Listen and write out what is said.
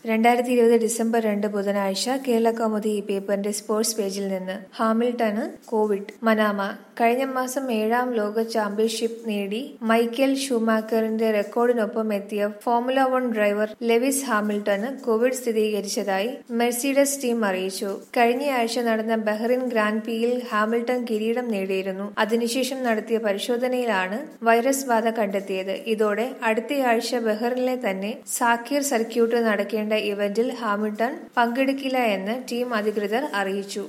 രണ്ടായിരത്തി ഇരുപത് ഡിസംബർ രണ്ട് ബുധനാഴ്ച കേരള കൗമുദി ഈ പേപ്പറിന്റെ സ്പോർട്സ് പേജിൽ നിന്ന് ഹാമിൽട്ടണ് കോവിഡ് മനാമ കഴിഞ്ഞ മാസം ഏഴാം ലോക ചാമ്പ്യൻഷിപ്പ് നേടി മൈക്കൽ ഷൂമാക്കറിന്റെ റെക്കോർഡിനൊപ്പം എത്തിയ ഫോർമുല വൺ ഡ്രൈവർ ലെവിസ് ഹാമിൽട്ടണ് കോവിഡ് സ്ഥിരീകരിച്ചതായി മെർസിഡസ് ടീം അറിയിച്ചു കഴിഞ്ഞയാഴ്ച നടന്ന ബഹ്റിൻ ഗ്രാൻഡ് പിയിൽ ഹാമിൽട്ടൺ കിരീടം നേടിയിരുന്നു അതിനുശേഷം നടത്തിയ പരിശോധനയിലാണ് വൈറസ് ബാധ കണ്ടെത്തിയത് ഇതോടെ അടുത്തയാഴ്ച ബഹ്റിനിലെ തന്നെ സാക്കിർ സർക്യൂട്ട് നടക്കേണ്ട ഇവന്റിൽ ഹാമിൽട്ടൺ പങ്കെടുക്കില്ല എന്ന് ടീം അധികൃതർ അറിയിച്ചു